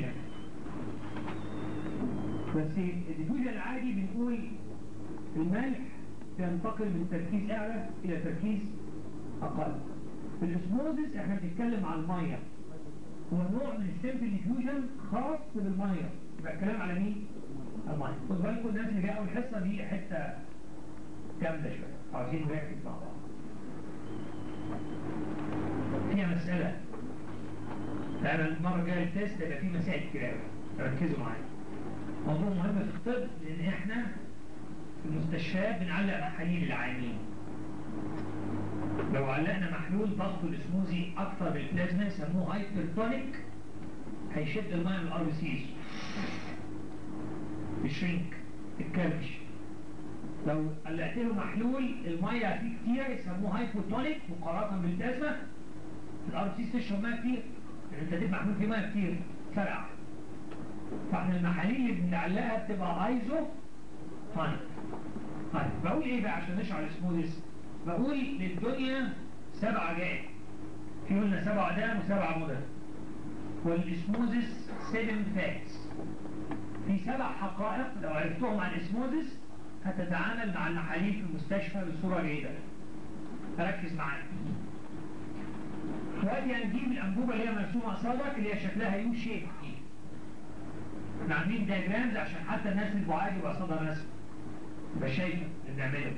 الديفيوجن بس الديفيوجن العادي بنقول الملح بينتقل من تركيز اعلى الى تركيز اقل في الاسموزس احنا بنتكلم عن الميه هو نوع من السيمبل ديفيوجن خاص بالميه يبقى الكلام على مين؟ الميه خد بالكم الناس اللي جايه اول حصه دي حته جامده شويه عاوزين نركز مع بعض فيها مساله فانا المره الجايه التست هيبقى فيه مسائل كتير قوي ركزوا معايا موضوع مهم في الطب لان احنا في المستشفيات بنعلق محاليل العيانين لو علقنا محلول ضغط الاسموزي اكتر بالبلازما يسموه هايبرتونيك هيشد الميه من الار بي سيز يشرينك الكرش لو علقت له محلول الميه فيه كتير يسموه هايبوتونيك مقارنه بالبلازما الار بي سيز تشرب ميه كتير لان انت تدي محلول فيه ميه كتير فرقع فاحنا المحاليل اللي بنعلقها بتبقى ايزو طيب طيب بقول ايه بقى عشان نشرح الاسموزيس بقول للدنيا سبعة جاء في قلنا سبعة دام وسبعة مدن والاسموزيس سيفن فاكس في سبع حقائق لو عرفتهم عن الاسموزيس هتتعامل مع المحاليل في المستشفى بصورة جيدة ركز معايا دلوقتي هنجيب الانبوبة اللي هي مرسومة قصادك اللي هي شكلها يو شيب دي احنا عاملين دياجرامز عشان حتى الناس البعاد يبقى قصادها رسم يبقى شايف اللي بنعمله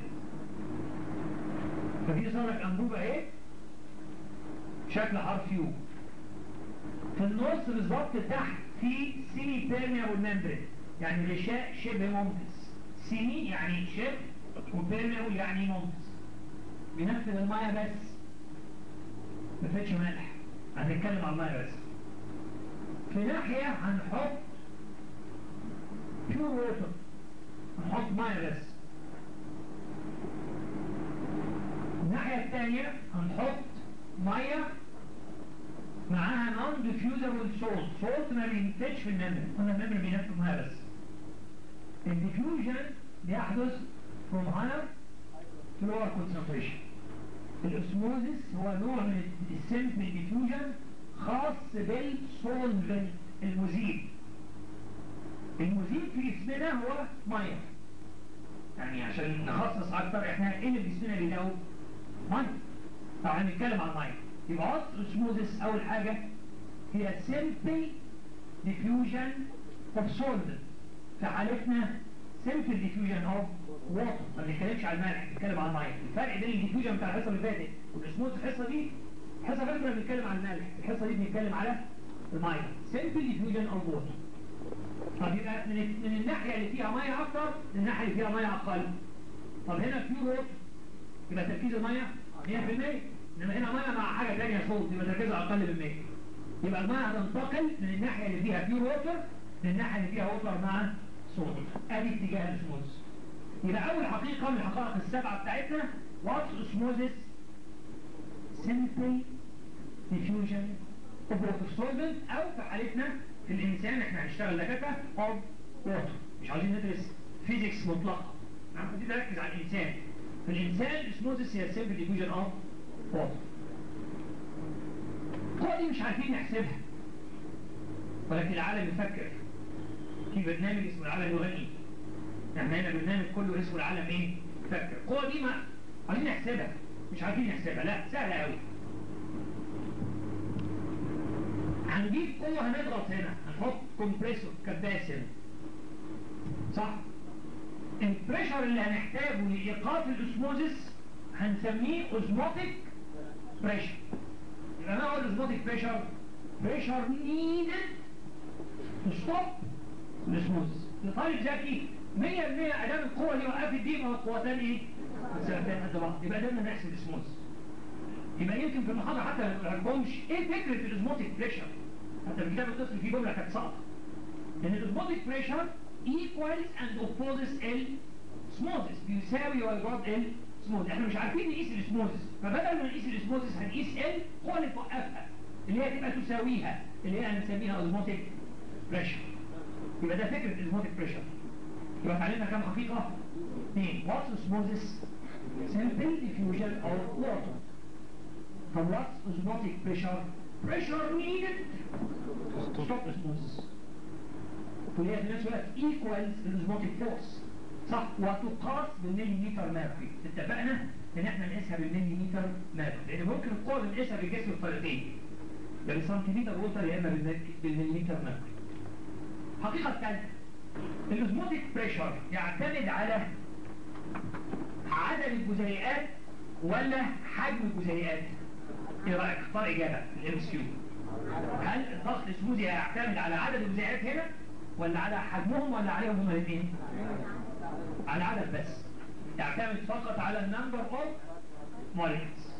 ففي قصادك انبوبة ايه شكل حرف يو في النص بالظبط تحت في سيمي بيرميابل ممبرين يعني غشاء شبه ممتص سيمي يعني شبه وبيرميابل يعني ممتص بينفذ الميه بس ما فيتش ملح هنتكلم عن الميه بس في ناحية هنحط بيور ووتر هنحط ميه بس الناحية الثانية هنحط ميه معاها نون ديفيوزبل سولت سولت ما بينتجش في النمر قلنا النمر بينفذ ميه بس الديفيوجن بيحدث from higher to lower concentration الاسموزيس هو نوع من السيمبل ديفيوجن خاص بالسولفنت المذيب المذيب في جسمنا هو ميه يعني عشان نخصص اكتر احنا ايه اللي في جسمنا بيداوب ميه طبعا هنتكلم عن ميه يبقى وصف اسموزيس اول حاجه هي simple diffusion of solvent في حالتنا simple diffusion of water ما بنتكلمش على الملح بنتكلم على الميه الفرق بين الديفيوجن بتاع الحصه اللي فاتت والاسموز الحصه دي الحصه اللي فاتت كنا بنتكلم على الملح الحصه دي بنتكلم على الميه simple diffusion of water طب يبقى من, من الناحيه اللي فيها ميه اكتر للناحيه اللي فيها ميه اقل طب هنا بيور ووتر يبقى تركيز الميه 100% انما هنا ميه مع حاجه ثانيه صوت يبقى تركيزها اقل من 100 يبقى الميه هتنتقل من الناحيه اللي فيها بيور ووتر للناحيه اللي فيها ووتر مع صوت ادي اتجاه الاسموز يبقى اول حقيقه من الحقائق السبعه بتاعتنا واتس اسموزيس simple diffusion of water solvent او في حالتنا في الانسان احنا هنشتغل دكاتره of water مش عايزين ندرس فيزيكس مطلقه عايزين نركز على الانسان في الانسان الاسموزيس هي simple diffusion of water القوة دي مش عارفين نحسبها ولكن العالم يفكر في برنامج اسمه العالم يغني احنا هنا برنامج كله اسمه العالم ايه يفكر القوة دي ما عايزين نحسبها مش عارفين نحسبها لا سهلة قوي هنجيب قوة هنضغط هنا هنحط كومبريسور كباس هنا صح البريشر اللي هنحتاجه لإيقاف الاسموزيس هنسميه اوزموتيك بريشر يبقى ما هو الاسموتيك بريشر بريشر نيدد تو ستوب الاسموزيس لطالب ذكي 100% ادام القوه دي وقفت دي ما القوتين ايه؟ سنتين قد بعض يبقى قدرنا نحسب الاسموزيس يبقى يمكن في المحاضره حتى ما نعرفهمش ايه فكره الاسموتيك بريشر حتى في كتاب الطفل في جمله كانت ساقطه ان الاسموتيك بريشر equals and opposes الاسموزيس بيساوي ويضاد الاسموزيس احنا مش عارفين نقيس الاسموزيس فبدل ما نقيس الاسموزيس هنقيس القوه اللي توقفها اللي هي تبقى تساويها اللي هي هنسميها اوزموتيك بريشر يبقى ده فكره الاوزموتيك بريشر يبقى اتعلمنا كام حقيقه؟ اثنين واتس اوزموزيس simple diffusion of water طب what's osmotic pressure? pressure needed to stop osmosis وهي في نفس الوقت ايكوالز الاسموتيك فورس صح وتقاس بالمليمتر ميركوري اتفقنا ان احنا نقيسها بالمليمتر ميركوري لان ممكن القوه اللي نقيسها بالجسم بطريقتين يا بالسنتيمتر وولتر يا اما بالمليمتر ميركوري حقيقه ثالثه الاسموتيك بريشر يعتمد على عدد الجزيئات ولا حجم الجزيئات ايه رايك اختار اجابه الام اس كيو هل الضغط السموزي يعتمد على عدد الجزيئات هنا ولا على حجمهم ولا عليهم هما الاثنين على عدد بس يعتمد فقط على النمبر اوف مولكيولز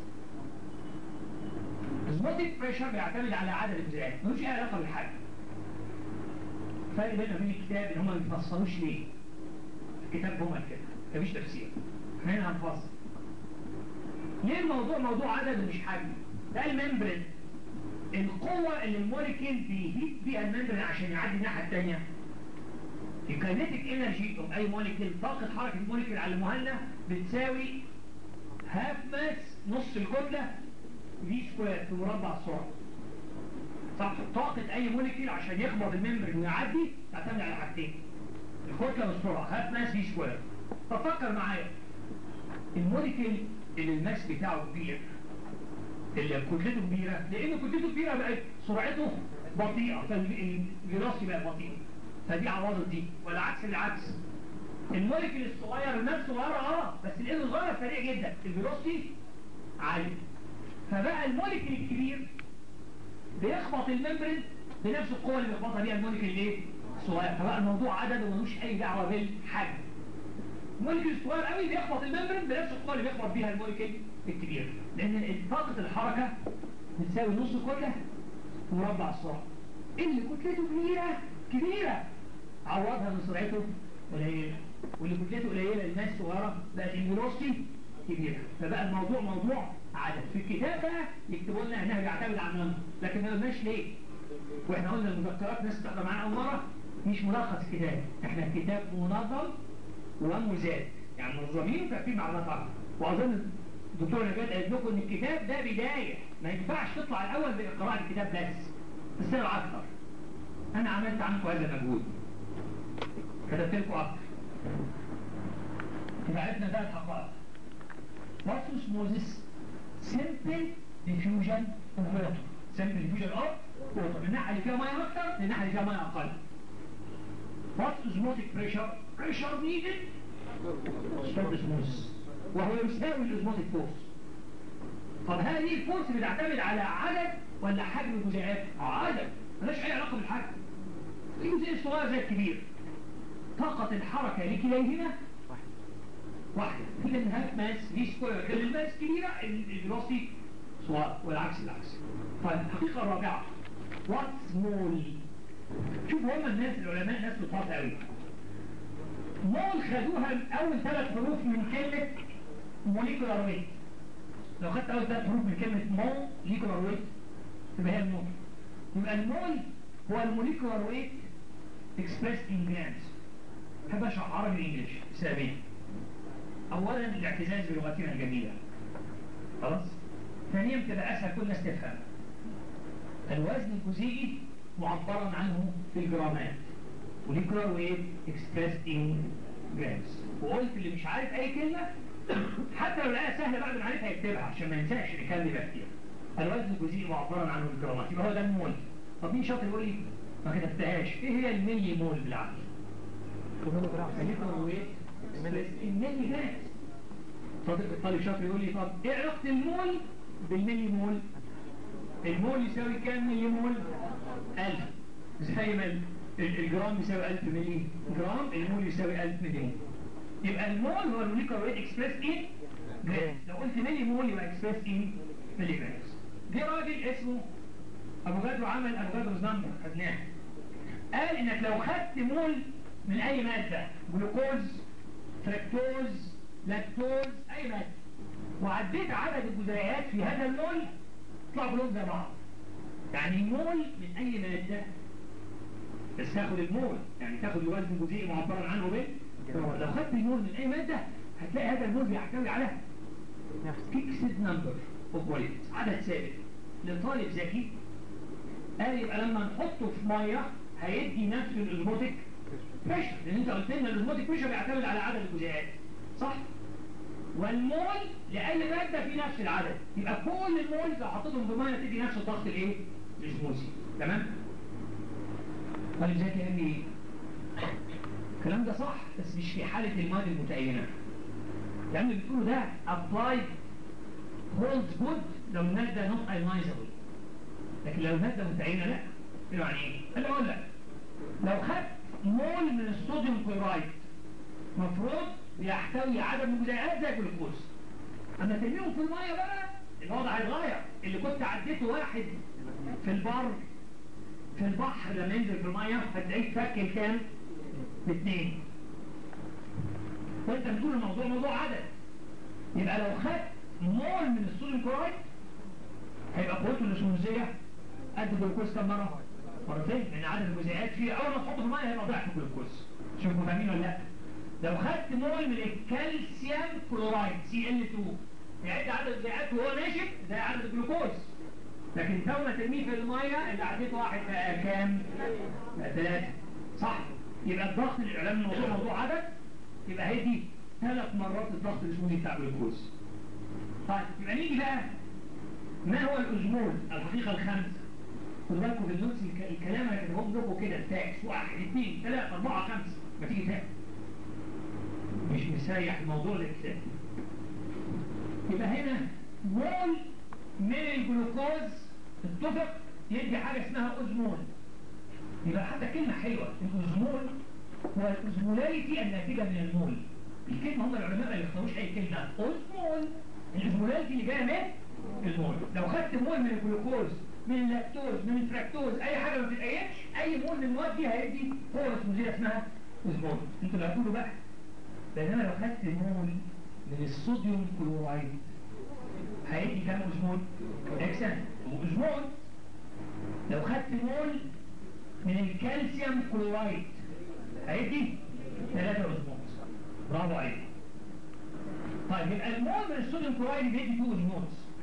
الزموتيك بريشر بيعتمد على عدد الجزيئات ملوش اي علاقه بالحجم الفرق بيننا وبين الكتاب ان هم ما بيفصلوش ليه الكتاب هما كده مفيش تفسير احنا هنا هنفصل ليه الموضوع موضوع عدد ومش حجم ده الممبرين القوة اللي الموليكيول بيهيت بيها الممبرين عشان يعدي الناحية التانية الكاينيتيك انرجي اوف اي موليكيول طاقة حركة الموليكيول على المهلة بتساوي هاف ماس نص الكتلة في سكوير في مربع السرعة صح طاقة اي موليكيول عشان يخبط الممبرين ويعدي تعتمد على حاجتين الكتلة والسرعة هاف ماس في سكوير ففكر معايا الموليكيول اللي الماس بتاعه كبير اللي كتلته كبيرة لان كتلته كبيرة بقت سرعته بطيئة فالفيلوسيتي بقت بطيئة فدي عوضت دي ولا عكس العكس الموليكيول الصغير الماس صغيرة اه بس لانه صغير سريع جدا الفيلوسيتي عالي فبقى الموليكيول الكبير بيخبط الممبرين بنفس القوة اللي بيخبطها بيها الموليكيول الايه؟ الصغير فبقى الموضوع عدد وملوش اي دعوة بالحجم الموليكيول الصغير قوي بيخبط الممبرين بنفس القوة اللي بيخبط بيها الموليكيول الكبير لان طاقة الحركة بتساوي نص كتلة مربع السرعة اللي كتلته كبيرة كبيرة عوضها من سرعته قليلة واللي كتلته قليلة الناس صغيرة بقت الفيلوسيتي كبيرة فبقى الموضوع موضوع عدد في الكتاب بقى يكتبوا لنا انها بيعتمد على النمبر لكن ما قلناش ليه واحنا قلنا المذكرات ناس تقرا معانا اول مرة مش ملخص كتاب احنا الكتاب منظم ومزاد يعني منظمين وكاتبين معلومات اكتر واظن الدكتور نجاة قالت لكم ان الكتاب ده بداية ما ينفعش تطلع الاول بقراءة الكتاب بس السنة اكتر انا عملت عنكم هذا المجهود كتبت لكم اكتر يبقى عرفنا ثلاث حقائق What osmosis? Simple diffusion of water. Simple diffusion of water. من الناحية اللي فيها مية أكتر للناحية اللي فيها مية أقل. What osmotic pressure? Pressure needed? Stop osmosis. وهو يساوي الاسموتيك فورس طب هذه الفورس بتعتمد على عدد ولا حجم الجزيئات عدد ملهاش اي علاقه بالحجم الجزيء الصغير زي الكبير طاقه الحركه لكليهما واحده اذا هاف ماس دي سكوير لان الماس كبيره الفيلوسيتي صغير والعكس العكس طيب الحقيقه الرابعه واتس مول شوف هم الناس العلماء ناس لطاف قوي مول خدوها اول ثلاث حروف من كلمه موليكولار ويت لو خدت اول ثلاث حروف من كلمة موليكولار ويت تبقى هي المول يبقى المول هو الموليكولار ويت اكسبريس ان جرامز بحب اشرح عربي انجلش سابين اولا الاعتزاز بلغتنا الجميلة خلاص ثانيا تبقى اسهل كل الناس تفهم الوزن الجزيئي معبرا عنه في الجرامات موليكولار ويت اكسبريس ان جرامز وقلت اللي مش عارف اي كلمة حتى لو لقاها سهلة بعد ما عرفها يكتبها عشان ما ينساش اللي كان بيبقى كتير الوزن الجزيئي معبرا عنه بالجرامات يبقى هو ده المول طب مين شاطر يقول لي ما كتبتهاش ايه هي الملي مول بالعقل الملي جرام طالب الطالب شاطر يقول لي طب ايه علاقة المول بالملي مول المول يساوي كام ملي مول 1000 زي ما الجرام يساوي 1000 ملي جرام المول يساوي 1000 ملي مول يبقى المول هو الموليكولار ويت اكسبريس ان جرام لو قلت ملي مول يبقى اكسبريس ان ملي جرام جه راجل اسمه افوكادرو عمل افوكادروز نمبر خدناها قال انك لو خدت مول من اي ماده جلوكوز فركتوز لاكتوز اي ماده وعديت عدد الجزيئات في هذا المول يطلعوا كلهم زي بعض يعني مول من اي ماده بس تاخد المول يعني تاخد الوزن الجزيئي معبرا عنه به لو خدت المول من اي مادة هتلاقي هذا المول بيحتوي على فيكسد نمبر اوف موليكيولز عدد ثابت لطالب ذكي قال يبقى لما نحطه في ميه هيدي نفس الاوزموتيك بريشر لان انت قلت لنا الاوزموتيك بريشر بيعتمد على عدد الجزيئات صح والمول لاي ماده في نفس العدد يبقى كل المولز لو حطيتهم بميه تدي نفس الضغط الايه الاسموزي تمام طيب ازيك يا ابني الكلام ده صح بس مش في حاله المواد المتأينه لان اللي بتقوله ده applied holds good لو الماده not ionizable لكن لو الماده متأينه لا يعني ايه؟ انا اقول لك لو خدت مول من الصوديوم كلورايد مفروض بيحتوي عدد من الجزيئات زي الجلوكوز اما ترميهم في الميه بقى الوضع هيتغير اللي كنت عديته واحد في البر في البحر لما ينزل في الميه هتلاقيه فك الكام باثنين وانت بتقول الموضوع موضوع عدد يبقى لو خدت مول من الصوديوم كلورايد هيبقى قوته الاسموزيه قد الجلوكوز كم مره؟ مرتين لان عدد الجزيئات فيه اول ما تحطه في الميه هيبقى ضعف الجلوكوز شوفوا فاهمين ولا لا؟ لو خدت مول من الكالسيوم كلورايد سي ال 2 يعد عدد الجزيئات وهو ناشف زي عدد الجلوكوز لكن تو ما ترميه في الميه اللي عديته واحد بقى كام؟ بقى ثلاثه صح؟ يبقى الضغط الاعلام الموضوع موضوع عدد يبقى هيدي ثلاث مرات الضغط الاسموزي بتاع الجلوكوز طيب يبقى نيجي بقى ما هو الأزمول الحقيقة الخمسة خدوا بالكم في النوتس الك- الكلام انا كاتبهم لكم كده التاكس واحد اثنين ثلاثة أربعة خمسة ما تيجي تاكس مش مسيح الموضوع للكتاب يبقى هنا مول من الجلوكوز اتفق يدي حاجة اسمها أزمول يبقى حتى كلمة حلوة الأزمول هو الأزمولاريتي الناتجة من المول الكلمة هم العلماء ما يختاروش أي كلمة أزمول الأزمولاريتي اللي جاية من المول لو خدت مول من الجلوكوز من اللاكتوز من الفراكتوز أي حاجة ما بتتقيمش أي مول من المواد دي هيدي هو اسمه اسمها أزمول انتوا اللي هتقولوا بقى بينما لو خدت مول من الصوديوم كلورايد هيدي كام أزمول؟ اكسن وأزمول لو خدت مول من الكالسيوم كلورايد هيدي ثلاثة أزمول برافو عليك طيب يبقى المول من الصوديوم كلورايد بيدي 2 أزمول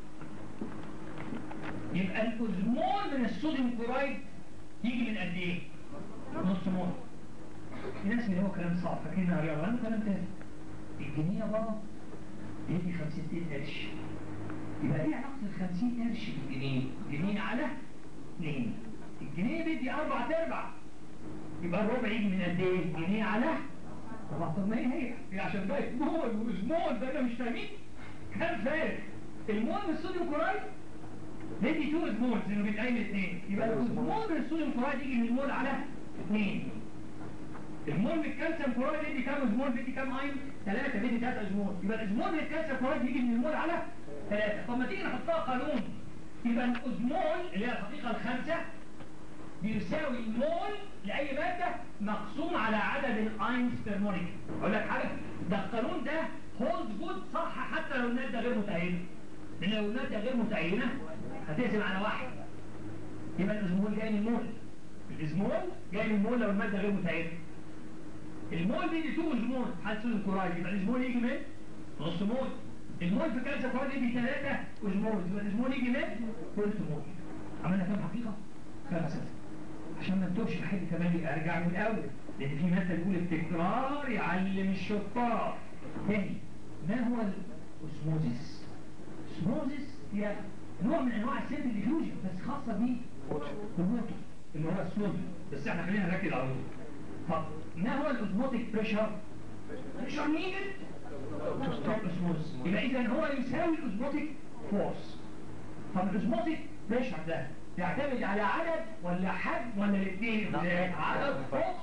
يبقى الأزمول من الصوديوم كلورايد يجي من قد إيه؟ نص مول في ناس اللي هو كلام صعب فاكرين رياضة أنا كلام تاني الجنيه بابا بيدي 50 قرش يبقى ايه علاقة ال 50 قرش بالجنيه؟ جنيه على 2 الجنيه بيدي أربع أرباع يبقى الربع يجي من قد إيه؟ جنيه على طبعا طب ما هي هي هي عشان بقى مول وزمول ده انا مش فاهمين كان فارق المول من الصوديوم كلورايد بيدي 2 زمول لانه بيتقايم اثنين يبقى الزمول من الصوديوم كلورايد يجي من المول على 2 المول من الكالسيوم كلورايد يدي كام زمول بيدي كام اين؟ 3 بيدي 3 زمول يبقى الزمول من الكالسيوم كلورايد يجي من المول على 3 طب ما تيجي نحطها قانون يبقى الازمول اللي هي الحقيقه الخامسه بيساوي المول لأي مادة مقسوم على عدد الاينز بير موليكيول أقول لك حاجة ده القانون ده هولد جود صح حتى لو المادة غير متعينة لأن لو المادة غير متعينة هتقسم على واحد يبقى الأزمول جاي من المول الأزمول جاي من المول لو المادة غير متعينة المول بيدي 2 أزمول حال سود الكورايد يبقى الأزمول يجي من نص مول المول في كالسيوم كورايد يدي 3 أزمول يبقى الأزمول يجي من ثلث مول عملنا كام حقيقة؟ خمسة عشان ما نتوهش لحد كمان ارجع من الاول لان في مثل بيقول التكرار يعلم الشطار تاني ما هو الاسموزيس اسموزيس هي نوع من انواع السيمبل ديفيوجن بس خاصه بيه بالووتر اللي هو الصوديوم بس احنا خلينا نركز على الووتر طب ما هو الاوزموتيك بريشر بريشر نيدد اسموزيس يبقى اذا هو يساوي الاوزموتيك فورس طب الاوزموتيك بريشر ده يعتمد على عدد ولا حجم ولا الاثنين عدد فوق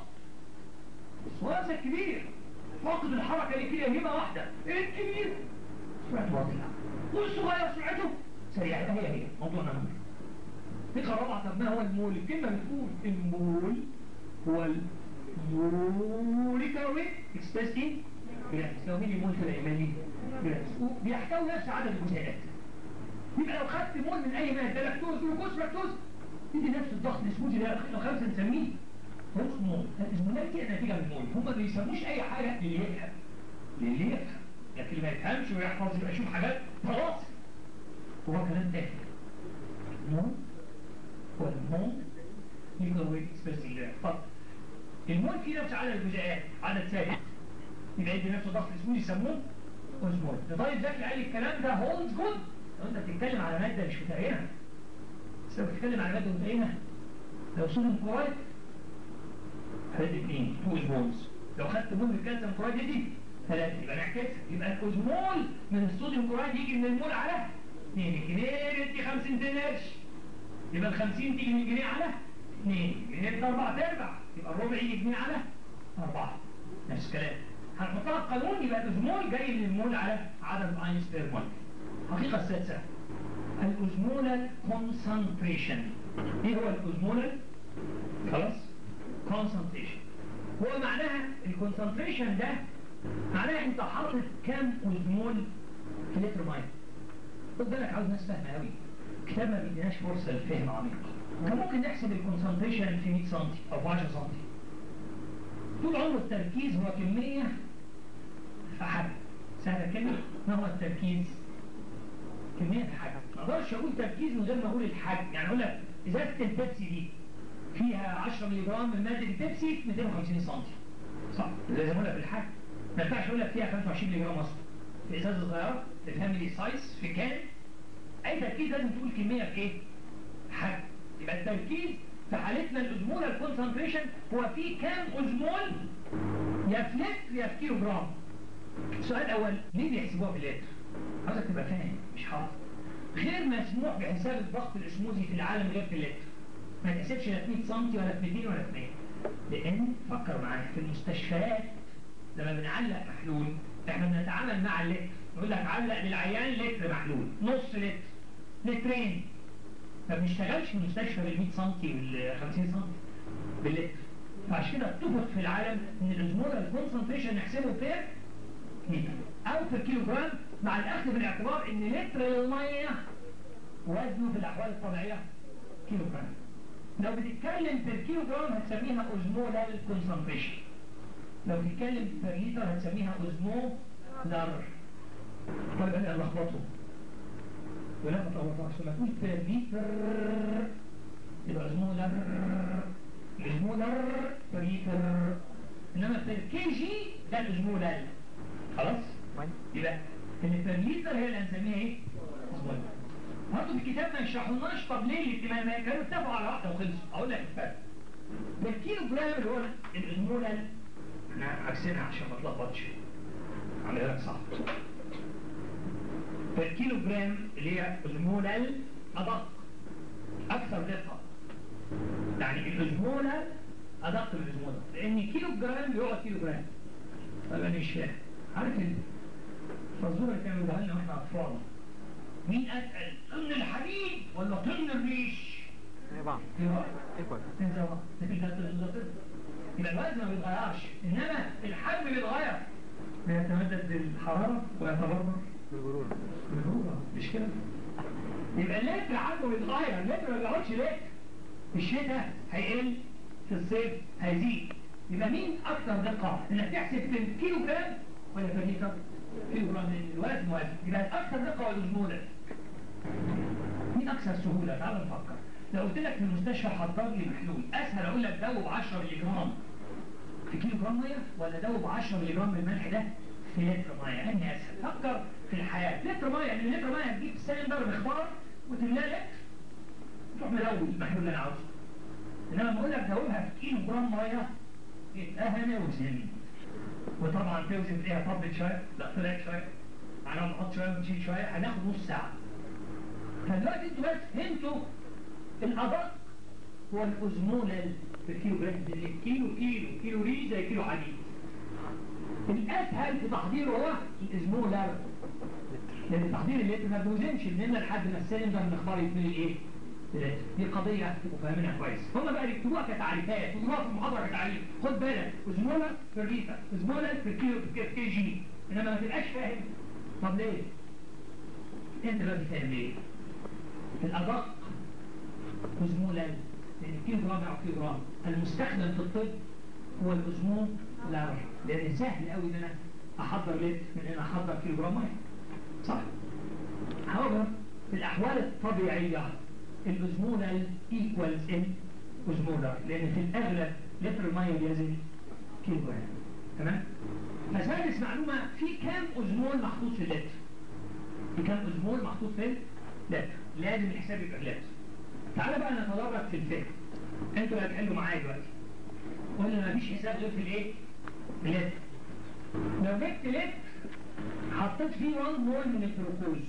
واسع كبير فقد الحركة اللي فيها هبة واحدة الكبير سرعته واضحة والصغير سرعته سريعة هي هي موضوعنا مهم فكرة رابعة طب ما هو المول الكلمة بتقول المول هو الموليكال ويت اكسبريس ايه؟ جرامز لو مين المول كده ايماني جرامز بيحتوي نفس عدد الجزيئات يبقى لو خدت مول من اي ماده لاكتوز جلوكوز لاكتوز يدي نفس الضغط الاسموزي اللي لو خمسه نسميه فوق مول الاسمولات دي نتيجه من المول هم ما بيسموش اي حاجه للي يفهم للي يفهم لكن اللي ما يفهمش ويحفظ يبقى يشوف حاجات خلاص هو كلام تاني المول هو المول molecular weight expressed in grams طب المول فيه نفس عدد الجزيئات عدد ثابت يبقى يدي نفسه ضغط اسمه يسموه اوزمول طيب ذكي قال الكلام ده هولدز جود لو انت بتتكلم على ماده مش متعينه بس لو بتتكلم على ماده متعينه لو صوديوم كلورايد هدي اثنين تو اوزمولز لو خدت مول الكالسيوم كلورايد دي ثلاثة يبقى نعكسها يبقى الاوزمول من الصوديوم كلورايد يجي من المول على 2 الجنيه يدي 50 قرش يبقى ال 50 تيجي من الجنيه على 2 الجنيه يدي 4 ارباع يبقى الربع يجي جنيه على 4 نفس الكلام هنحطها في قانون يبقى الاوزمول جاي من المول على عدد الاينز بير مول الحقيقة السادسة الاوزمولال كونسنتريشن ايه هو الاوزمولال خلاص كونسنتريشن هو معناها الكونسنتريشن ده معناها انت حاطط كام اوزمول في لتر ميه خد بالك عاوز ناس فاهمه قوي الكتاب ما بيديناش فرصه للفهم عميق كان ممكن نحسب الكونسنتريشن في 100 سم او في 10 سم طول عمر التركيز هو كميه في حجم سهل الكلمه ما هو التركيز كميه في حجم ما اقدرش اقول تركيز من غير ما اقول الحجم يعني اقول لك ازازه البيبسي دي فيها 10 مللي جرام من ماده البيبسي في 250 سم صح لازم اقول لك الحجم ما ينفعش اقول لك فيها 25 مللي جرام اصلا في ازازه صغيره في فاميلي سايز في كان اي تركيز لازم تقول كميه في ايه حجم يبقى التركيز في حالتنا الازمول الكونسنتريشن هو في كام ازمول يا في لتر يا في كيلو جرام السؤال الاول ليه بيحسبوها باللتر عاوزك تبقى فاهم مش حافظ غير مسموح بحساب الضغط الاسموزي في العالم غير في اللتر ما يتحسبش لا في 100 سم ولا في 200 ولا في 100 لان فكر معايا في المستشفيات لما بنعلق محلول احنا بنتعامل مع اللتر نقول لك علق للعيان لتر محلول نص لتر لترين ما بنشتغلش في المستشفى بال 100 سم وال 50 سم باللتر فعشان كده اتفق في العالم ان الازموله الكونسنتريشن نحسبه بير لتر او في كيلو جرام مع الاخذ بالاعتبار ان لتر الميه وزنه في الاحوال الطبيعيه كيلو جرام لو بتتكلم في الكيلو جرام هتسميها اوزمولال كونسنتريشن لو بتتكلم في لتر هتسميها اوزمولار طيب انا لخبطه ولا ما تلخبطش لما تقول في لتر يبقى اوزمولار اوزمولار في لتر انما في الكي جي ده الاوزمولال خلاص يبقى اللي في الليتر هي اللي هنسميها ايه اوزمولار برضه في الكتاب ما يشرحولناش طب ليه الاهتمام كانوا اتفقوا على واحده وخلصوا اقول لك الفرق الكيلو جرام اللي هو الازمولال احنا عكسينها عشان ما تلخبطش عاملها لك صح فالكيلو جرام اللي هي ازمولال ادق اكثر دقه يعني الازمولال ادق من الازمولال لان كيلو جرام بيقعد كيلو جرام طيب انا مش فاهم عارف الفزوره اللي كانوا بيقولها لنا واحنا اطفال مين اتقل طن الحديد ولا طن الريش؟ زي بعض ايوه ايكوال زي بعض لكن ده طن ده طن يبقى الوزن ما بيتغيرش انما الحجم بيتغير بيتمدد بالحراره ويتبرر بالجرور بالهوره مش كده يبقى اللتر حجمه بيتغير اللتر ما بيقعدش لتر في الشتاء هيقل في الصيف هيزيد يبقى مين اكثر دقه انك تحسب في الكيلو جرام ولا في اللتر كيلو جرام لان الوزن وزن يبقى الاكثر دقه والازموله مين اكثر سهوله تعال نفكر لو قلت لك في المستشفى حضر لي محلول اسهل اقول لك دوب 10 مللي جرام في كيلو جرام ميه ولا دوب 10 مللي جرام من الملح ده في لتر ميه انهي اسهل فكر في الحياه لتر ميه لان لتر ميه هتجيب سلندر مخبار وتملاه لتر تروح ملون المحلول اللي انا عاوزه انما لما اقول لك دوبها في كيلو جرام ميه يبقى هنوزن وطبعا توزن فيها طبت شويه لا طلعت شويه انا نحط شويه ونشيل شويه هناخد نص ساعه فدلوقتي انتوا بس فهمتوا الادق هو الاوزمولال في الكيلو جرام اللي كيلو كيلو كيلو ري زي كيلو حديد الاسهل في تحضيره هو الازمولار لان تحضير اللتر ما بيوزنش مننا لحد ما السلندر نختار يتملي ايه اللتر. دي قضيه تبقوا فاهمينها كويس هم بقى يكتبوها كتعريفات يكتبوها في المحاضره كتعريف خد بالك ازمولار في الريفه ازمولار في الكيلو في كي جي انما ما تبقاش فاهم طب ليه انت دلوقتي فاهم ليه الادق أزمولال لأن كيلو جرام أو كيلو جرام المستخدم في الطب هو الأزمون لار لأن سهل قوي إن أنا أحضر لتر من إن أحضر كيلو جرام مية صح however في الأحوال الطبيعية الأزمونال equals in اوزمولر لان في الاغلب لتر الميه بينزل كيلو جرام تمام فسادس معلومه في كام اوزمول محطوط في اللتر في كام اوزمول محطوط في اللتر لازم الحساب يبقى في اللتر تعالى بقى نتدرج في الفهم انتوا اللي هتحلوا معايا دلوقتي قلنا مفيش حساب غير في الايه؟ اللتر لو جبت لتر حطيت فيه 1 مول من الجلوكوز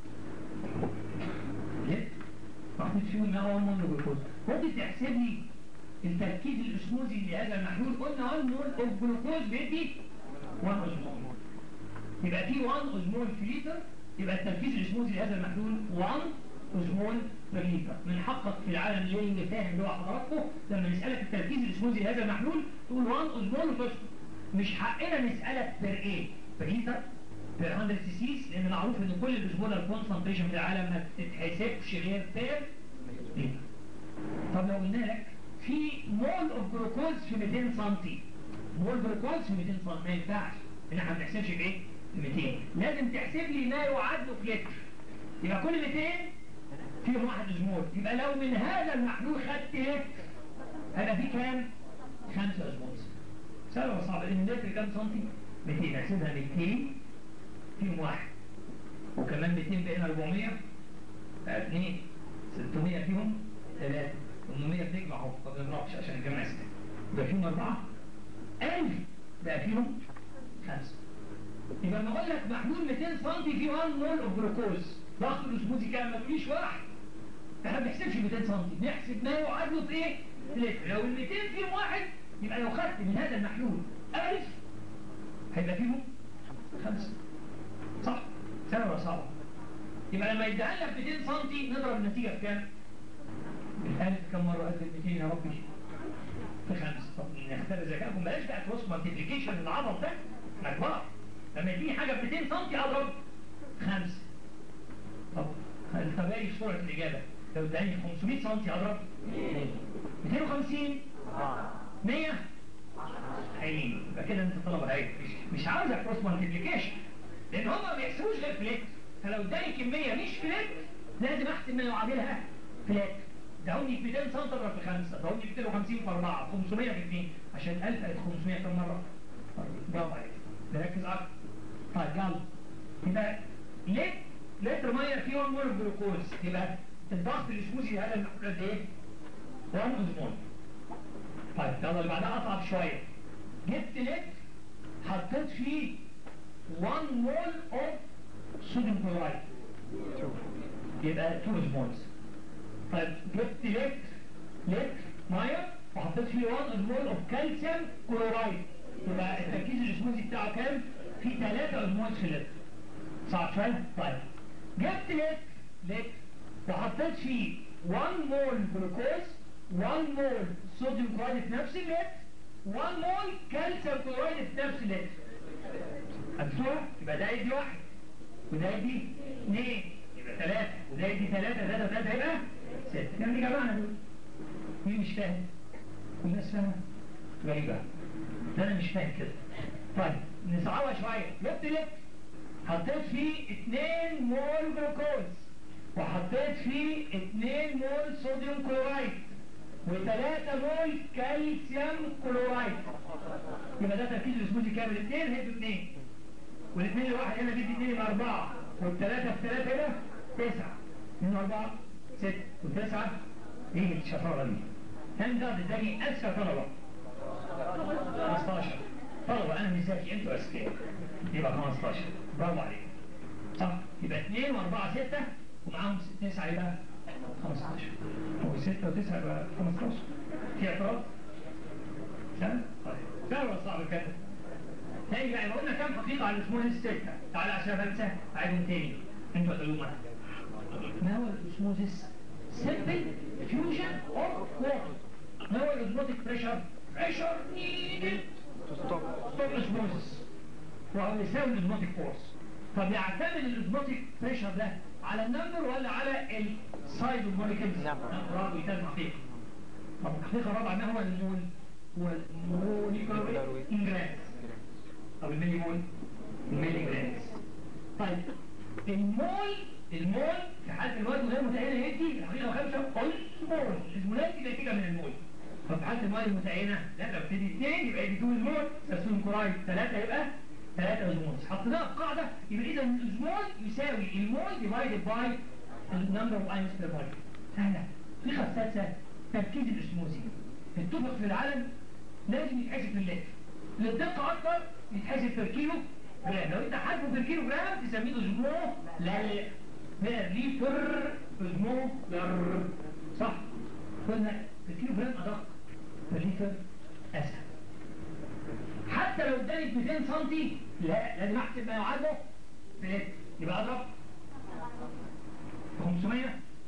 لتر حطيت فيه 1 مول من الجلوكوز ممكن تحسب لي التركيز الاسموزي لهذا المحلول قلنا 1 مول اوف جلوكوز بيدي 1 اوزمول يبقى في 1 اوزمول في لتر يبقى التركيز الاسموزي لهذا المحلول 1 اوزمول بير لتر من حقك في العالم اللي فاهم اللي هو حضراتكم لما نسالك التركيز الاسموزي لهذا المحلول تقول 1 اوزمول وتسكت مش حقنا نسالك بير ايه بير لتر بير 100 سي سيس لان معروف ان كل الاوزمولار كونسنتريشن في العالم ما بتتحسبش غير بير لتر طب لو قلنا لك في مول اوف جلوكوز في 200 سم مول جلوكوز في 200 سم ما ينفعش ان احنا ما بنحسبش بايه 200 لازم تحسب لي ما يعادله في لتر يبقى كل 200 فيهم واحد اسمول يبقى لو من هذا المحلول خدت لتر هيبقى فيه كام 5 اسمول سهل ولا صعب لان اللتر كام سنتي 200 نحسبها 200 فيهم واحد وكمان 200 بقينا 400 2 600 فيهم 3 800 بنجمع اهو ما بنضربش عشان الجمع سنة يبقى فيهم أربعة 1000 بقى فيهم خمسة يبقى لما أقول لك محلول 200 سم فيه 1 مول أوف جلوكوز ضغط الأسبوزي كام ما تقوليش واحد احنا ما بنحسبش 200 سم نحسب ما يعادله بإيه؟ لتر لو ال 200 فيهم واحد يبقى لو خدت من هذا المحلول 1000 هيبقى فيهم خمسة صح؟ سهل ولا صعب؟ يبقى لما يديها لك 200 سم نضرب النتيجة في كام؟ الألف كم مرة ألف 200 يا ربي في خمسة طب نختار ذكائكم بلاش بقى كروس مالتيبليكيشن العبط ده احنا كبار لما يديني حاجة ب 200 سم أضرب خمسة طب التباري في سرعة الإجابة لو اداني 500 سم أضرب 250 100 حلوين يبقى كده انت طلبة هاي مش, مش عاوزة كروس مالتيبليكيشن لأن هم ما بيحسبوش غير فليت فلو اداني كمية مش فليت لازم أحسب ما يعادلها فليت دعوني 200 سم اضرب في 5 دعوني 250 في 4 500 في 2 عشان 1000 قالت 500 كم مره برافو عليك نركز اكتر طيب يلا يبقى ليه لتر ميه فيه 1 مول جلوكوز يبقى الضغط الاسموزي هذا المحلول قد ايه 1 اوزمول طيب يلا اللي بعدها اصعب شويه جبت لتر حطيت فيه 1 مول اوف صوديوم كلورايد يبقى 2 اوزمولز طيب جبت لتر لتر ميه وحطيت فيه 1 مول اوف كالسيوم كلورايد يبقى التركيز الاسموزي بتاعه كام؟ في 3 اسمول في اللتر صعب شويه؟ طيب جبت لتر لتر وحطيت فيه 1 مول جلوكوز 1 مول صوديوم كلورايد في نفس اللتر 1 مول كالسيوم كلورايد في نفس اللتر هتشوف يبقى ده يدي واحد وده يدي اثنين يبقى ثلاثة وده يدي ثلاثة ثلاثة ثلاثة يبقى ستة كم دي جمعنا دول مين مش فاهم كل الناس فاهمة غريبة ده انا مش فاهم كده طيب نصعبها شوية جبت لك حطيت فيه 2 مول جلوكوز وحطيت فيه 2 مول صوديوم كلورايد و3 مول كالسيوم كلورايد يبقى ده تركيز الاسموزي كامل 2 هيبقوا 2 والاثنين الواحد هنا بيدي 2 يبقى 4 والثلاثة في 3 هنا 9 من 4 6 و9 ايه الشطارة دي؟ كم ده اداني أذكى طلبة 15 طلبة أنا مش ذكي أنتوا أذكياء يبقى 15 برافو عليك صح يبقى 2 و4 6 ومعاهم 9 يبقى 15 هو 6 و9 يبقى 15 في اعتراض؟ سهل؟ طيب سهل ولا صعب كده؟ تاني بقى قلنا كام حقيقة على الاسمول الستة تعالى عشان انسى عيدهم تاني انتوا هتقولوا معايا ما هو الاسموزيس simple fusion of water ما هو الاسموتيك بريشر بريشر needed to stop stop osmosis وهو يساوي الاسموتيك فورس طب يعتمد الاسموتيك بريشر ده على النمبر ولا على السايد اوف موليكيولز برافو يتم حقيقة طب الحقيقة الرابعة ما هو المول هو الموليكولار انجراس او الملي مول الملي جرامز طيب المول المول في حالة الوزن غير متأهلة يدي الحقيقة خمسة قل مول المولات دي نتيجة من المول ففي حالة المية المتعينة لا لو ابتدي اثنين يبقى دي 2 اسمول ساسون كورايد ثلاثة يبقى ثلاثة اسمولز حطيناها في قاعدة يبقى إذا الاسمول يساوي المول ديفايدد باي النمبر اوف اينز بير فوليوم سهلة الفكرة السادسة تركيز الاسموزي اتفق في العالم لازم يتحسب في اللتر للدقة أكتر يتحسب في الكيلو جرام لو أنت حاسبه في الكيلو جرام تسميه اسمه لا لتر اسمه لر صح قلنا الكيلو جرام أدق فالليتر أسهل حتى لو اداني 200 سم لا لازم احسب ما يعادله في لتر يبقى اضرب 500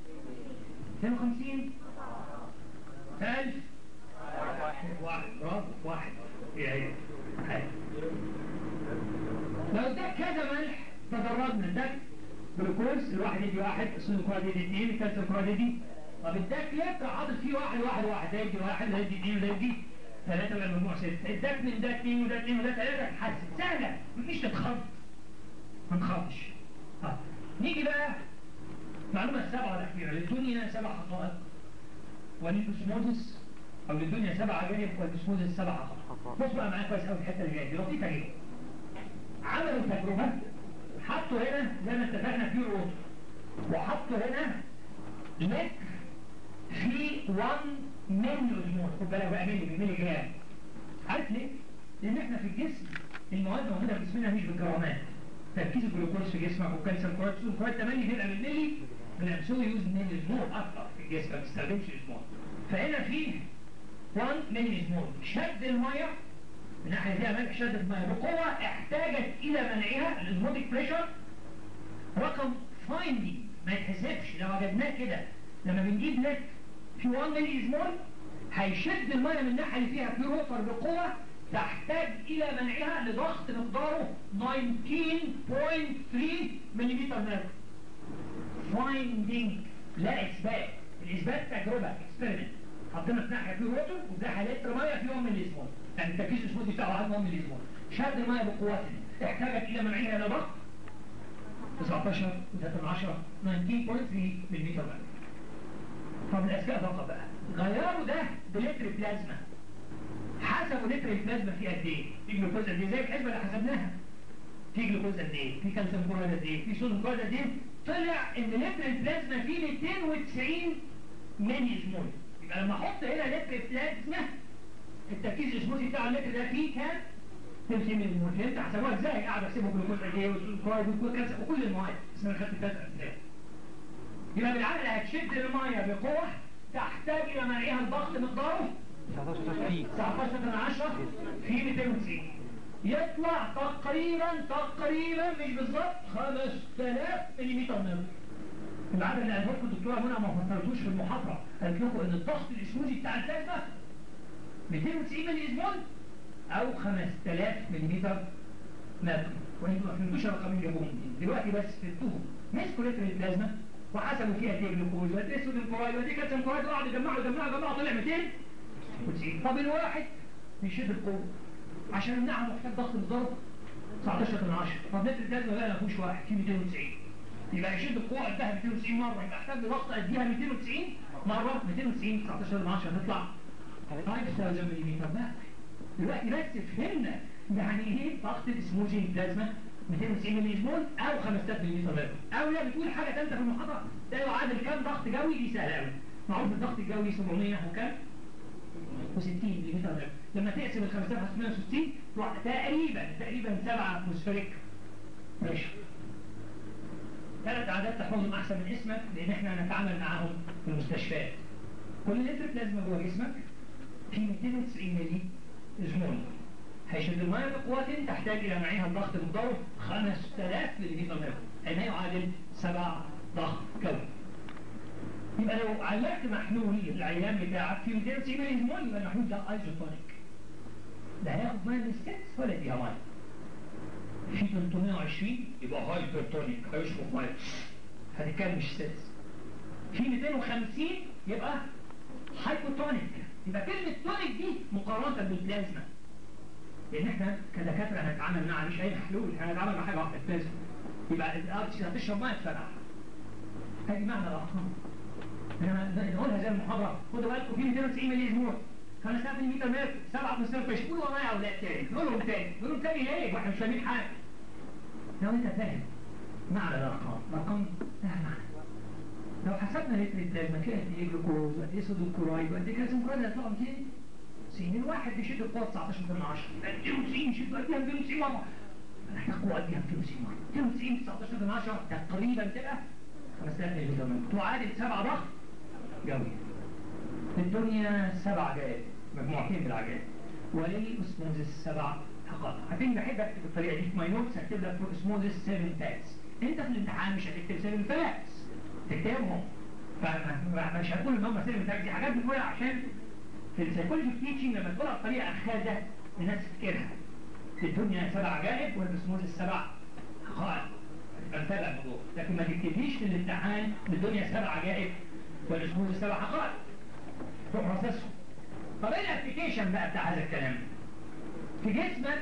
250 1000 واحد برافو واحد هي هي هي. لو اداك كذا ملح تدرجنا اداك جلوكوز الواحد يدي واحد الصوديوم كلوريد يدي اثنين الكالسيوم كلوريد يدي طب اداك لتر حاطط فيه واحد واحد واحد ده يدي واحد ده يدي اثنين وده يدي ثلاثة يبقى المجموع ستة اداك من ده اثنين وده اثنين وده ثلاثة تحسن سهلة مفيش تتخض ما نخافش اه نيجي بقى المعلومة السبعة الأخيرة للدنيا سبع حقائق وللأسموزس أو للدنيا سبع عجائب والأسموزس سبع حقائق بص بقى معايا كويس قوي الحتة اللي جاية دي لطيفة جدا عملوا تجربة حطوا هنا زي ما اتفقنا في ووتر وحطوا هنا لتر في 1 ملي اسمول خد بالك بقى ملي ملي جرام عارف ليه؟ لأن احنا في الجسم المواد موجودة في جسمنا مش بالجرامات تركيز الجلوكوز في جسمك والكالسيوم كلوريد الصوديوم كلوريد 8 بيبقى بالملي جرام سو يوز ملي اسمول اكتر في الجسم ما بتستخدمش اسمول فهنا في 1 ملي اسمول شد الميه من ناحيه فيها ملح شد الميه بقوه احتاجت الى منعها الاسموتيك بريشر رقم فايندي ما يتحسبش لو وجدناه كده لما بنجيب لك في 1 ملي اسمول هيشد الميه من الناحيه اللي فيها بيور ووتر بقوه تحتاج الى منعها لضغط مقداره 19.3 ملم مركب فايندينج لا اثبات الاثبات تجربه اكسبيرمنت حطينا في ناحيه بيور ووتر وفي ناحيه لتر ميه في 1 ملي اسمول يعني التركيز الاسموزي بتاعه 1 ملي اسمول شد الميه بقوته احتاجت الى منعها الى ضغط 19 و3 10 19.3 ملم مركب طب الأذكاء فقط بقى غيروا ده بلتر بلازما حسبوا لتر البلازما فيه قد ايه في جلوكوز قد ايه زي الحسبة اللي حسبناها في جلوكوز قد ايه في كالسيوم كلوريد قد ايه في صوديوم كلوريد قد ايه طلع ان لتر البلازما فيه 290 ملي اسمول يبقى لما احط هنا لتر بلازما التركيز الاسموزي بتاع اللتر ده فيه كام 290 ملي اسمول فهمت حسبوها ازاي قاعد احسبه جلوكوز قد ايه والصوديوم كلوريد والكالسيوم وكل المواد بس انا خدت ثلاث امثله يبقى بالعقل هتشد المية بقوة تحتاج إلى منعها الضغط مقداره 19 من 10 في 290 يطلع تقريبا تقريبا مش بالظبط 5000 ملم نار العدد اللي قالته لكم الدكتوره منى ما فسرتوش في المحاضره قالت لكم ان الضغط الاسموزي بتاع البلازما 290 ملي اسمول او 5000 ملم نار وانتوا ما فهمتوش الرقمين جابوهم منين دلوقتي بس فهمتوهم مسكوا لتر البلازما وحسبوا فيها دي جلوكوز ودي صوديوم كلوريد ودي كالسيوم كلوريد وقعدوا يجمعوا يجمعوا يجمعوا طلع 290 طب الواحد بيشد القوه عشان يمنعها محتاج ضغط بالضرب 19 من 10 طب لتر البلازما بقى ما فيهوش واحد فيه 290 يبقى يشد القوه قدها 290 مره يبقى يحتاج لضغط قديها 290 مره 290 19 من 10 تطلع 5000 ملم بقى دلوقتي بس فهمنا يعني ايه ضغط الاسموجي البلازما 290 ملي اسمول او 5000 ملي مركب او لا بتقول حاجه ثالثه في المحاضره ده يعادل كام ضغط جوي دي سهله قوي معروف الضغط الجوي 700 وكام و60 ملي مركب لما تقسم ال 5660 تروح تقريبا تقريبا 7 اتموسفيريك بريشر ثلاث عادات تحفظهم احسن من اسمك لان احنا هنتعامل معاهم في المستشفيات كل لتر بلازما جوه جسمك في 290 ملي اسمول هيشد المية بقوة تحتاج إلى معيها الضغط مقداره 5000 ملي مركب أين يعادل سبع ضغط كوي يبقى لو علقت محلول العيان بتاعك في 290 ملي اسمول يبقى المحلول ده ايزوتونيك ده هياخد ميه من الستس ولا يديها ميه في 320 يبقى هايبرتونيك هيشرب ميه هتتكلم مش ستس في 250 يبقى هايبوتونيك يبقى كلمة تونيك دي مقارنة بالبلازما لان احنا كدكاتره هنتعامل مع مش اي محلول احنا هنتعامل مع حاجه واحده بلازما يبقى الارض هتشرب ميه تفرقع هذه معنى الارقام احنا نقولها زي المحاضره خدوا بالكم في 290 ملي اسبوع 5000 ملم متر 7 اتموسفير بريشر قولوا والله يا اولاد تاني نقول لهم تاني نقول لهم تاني ليه؟ واحنا مش فاهمين حاجه لو انت فاهم معنى الارقام الارقام لها معنى لو حسبنا لتر الدم كده قد ايه جلوكوز وقد ايه صوديوم كلورايد وقد ايه كالسيوم كلورايد هيطلعوا 200 سين الواحد بيشد القوه 19 من 10 290 يشد قدها 290 مره محتاج قوه قدها 290 مره 290 19 من 10 تقريبا تبقى 5000 ملم تعادل 7 ضغط جوي في الدنيا سبع عجائب مجموعتين من العجائب وللاسموزس سبع حقائق عارفين بحب اكتب الطريقه دي في ماي نوتس اكتب لك فور اسموزس 7 فاكس انت في الامتحان مش هتكتب 7 فاكس تكتبهم فمش هتقول ان هم 7 فاكس دي حاجات بتقولها عشان في السيكولوجي تيتشنج لما تقولها بطريقه اخاذه الناس تفتكرها في الدنيا سبع عجائب والاسموزس سبع حقائق يبقى متابع الموضوع لكن ما تكتبليش في الامتحان الدنيا سبع عجائب والاسموزس سبع حقائق بروسيسهم طب ايه الابلكيشن بقى بتاع هذا الكلام في جسمك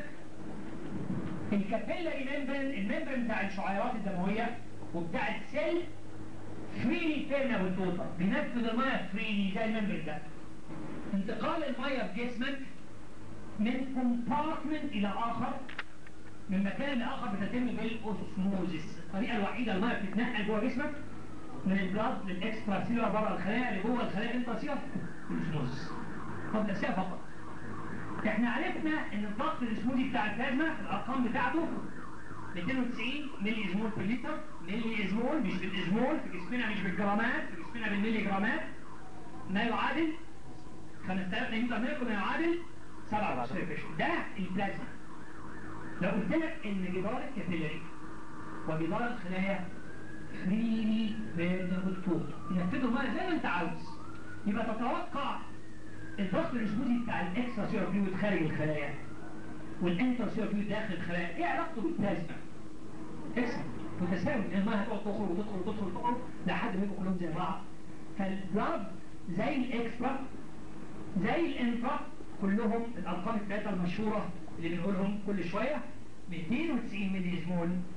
الكابيلاري ممبرين الممبرين بتاع الشعيرات الدمويه وبتاع السيل فريلي بيرنابل توتال بينفذ الميه فريلي زي الممبرين ده انتقال الميه في جسمك من كومبارتمنت الى اخر من مكان لاخر بتتم بالاوسموزيس الطريقه الوحيده الميه بتتنقل جوه جسمك من البلاد للاكسترا سيلر بره الخلايا اللي جوه الخلايا الانترسيلر الاسموزيس قبل الاسئله فقط احنا عرفنا ان الضغط الاسموزي بتاع البلازما الارقام بتاعته 290 ملي ازمول في اللتر ملي ازمول مش بالازمول في جسمنا مش بالجرامات في جسمنا بالملي جرامات ما يعادل 5000 ملم ما يعادل 7 ده البلازما لو قلت لك ان جدار الكابيلاري وجدار الخلايا فريلي بيرنبل توت ينفذوا الميه زي ما انت عاوز يبقى تتوقع الضغط الاسموزي بتاع الاكسترا سيرو فلويد خارج الخلايا والانترا سيرو فلويد داخل الخلايا ايه علاقته بالبلازما؟ اسم متساوي لان الميه هتقعد تخرج وتدخل وتدخل وتخرج لحد ما يبقوا كلهم زي بعض فالبلاد زي الاكسترا زي الانترا كلهم الارقام الثلاثه المشهوره اللي بنقولهم كل شويه 290 ملي زمول